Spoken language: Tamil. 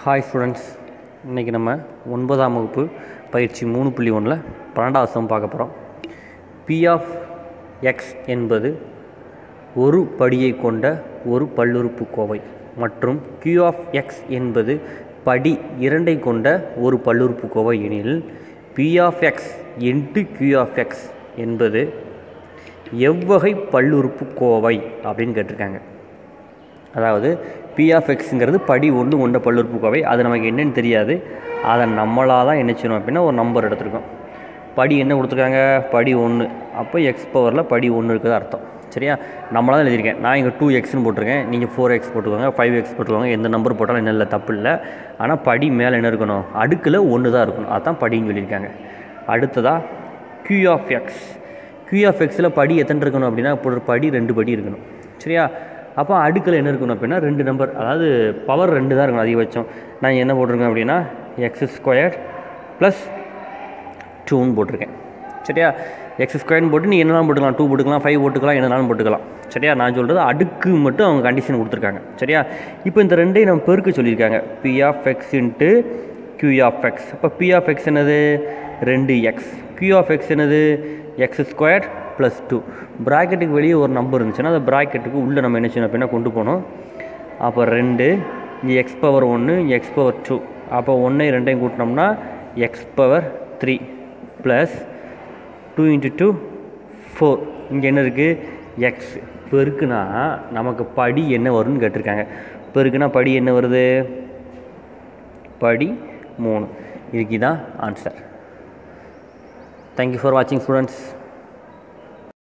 ஹாய் ஸ்டூடெண்ட்ஸ் இன்றைக்கி நம்ம ஒன்பதாம் வகுப்பு பயிற்சி மூணு புள்ளி ஒன்றில் பன்னெண்டாவது சம் பார்க்க போகிறோம் பி ஆஃப் எக்ஸ் என்பது ஒரு படியை கொண்ட ஒரு பல்லுறுப்புக்கோவை மற்றும் q ஆஃப் எக்ஸ் என்பது படி இரண்டை கொண்ட ஒரு பல்லுறுப்புக்கோவை எனில் P of x into q of x என்பது எவ்வகை பல்லுறுப்புக்கோவை அப்படின்னு கேட்டிருக்காங்க அதாவது பி ஆஃப் எக்ஸுங்கிறது படி ஒன்று கொண்ட பல்லுறுப்புக்கோவை அது நமக்கு என்னன்னு தெரியாது அதை நம்மளாக தான் என்ன செய்யணும் அப்படின்னா ஒரு நம்பர் எடுத்திருக்கோம் படி என்ன கொடுத்துருக்காங்க படி ஒன்று அப்போ எக்ஸ் பவரில் படி ஒன்று இருக்குது அர்த்தம் சரியா நம்மளாக தான் எழுதியிருக்கேன் நான் இங்கே டூ எக்ஸ்னு போட்டிருக்கேன் நீங்கள் ஃபோர் எக்ஸ் போட்டுக்கோங்க ஃபைவ் எக்ஸ் போட்டுக்கோங்க எந்த நம்பர் போட்டாலும் என்ன இல்லை தப்பு இல்லை ஆனால் படி மேலே என்ன இருக்கணும் அடுக்கில் ஒன்று தான் இருக்கணும் அதான் படின்னு சொல்லியிருக்காங்க அடுத்ததாக q of x q of எக்ஸில் படி எத்தனை இருக்கணும் அப்படின்னா இப்போ ஒரு படி ரெண்டு படி இருக்கணும் சரியா அப்போ அடுக்கில் என்ன இருக்கணும் அப்படின்னா ரெண்டு நம்பர் அதாவது பவர் ரெண்டு தான் இருக்கணும் அதிகபட்சம் நான் என்ன போட்டிருக்கேன் அப்படின்னா எக்ஸ் ஸ்கொயர் ப்ளஸ் டூன்னு போட்டிருக்கேன் சரியா எக்ஸ் ஸ்கொயர்னு போட்டு நீ என்னெல்லாம் போட்டுக்கலாம் டூ போட்டுக்கலாம் ஃபைவ் போட்டுக்கலாம் என்னனாலும் போட்டுக்கலாம் சரியா நான் சொல்கிறது அடுக்கு மட்டும் அவங்க கண்டிஷன் கொடுத்துருக்காங்க சரியா இப்போ இந்த ரெண்டையும் நம்ம பெருக்க சொல்லியிருக்காங்க P of x into q of x இப்போ பி ஆஃப் எக்ஸ் என்னது ரெண்டு எக்ஸ் q ஆஃப் எக்ஸ் என்னது எக்ஸ் ஸ்கொயர் ப்ளஸ் டூ ப்ராக்கெட்டுக்கு வெளியே ஒரு நம்பர் இருந்துச்சுன்னா அந்த ப்ராக்கெட்டுக்கு உள்ளே நம்ம என்ன செய்யணும் அப்படின்னா கொண்டு போகணும் அப்போ ரெண்டு இங்கே எக்ஸ் பவர் ஒன்று எக்ஸ் பவர் டூ அப்போ ஒன்றையும் ரெண்டையும் கூட்டினோம்னா x power three plus two into two four இங்கே என்ன இருக்குது எக்ஸ் பெருக்குனா நமக்கு படி என்ன வரும்னு கேட்டிருக்காங்க பெருக்குனா படி என்ன வருது படி மூணு இதுக்கு தான் ஆன்சர் தேங்க்யூ ஃபார் வாட்சிங் ஸ்டூடெண்ட்ஸ்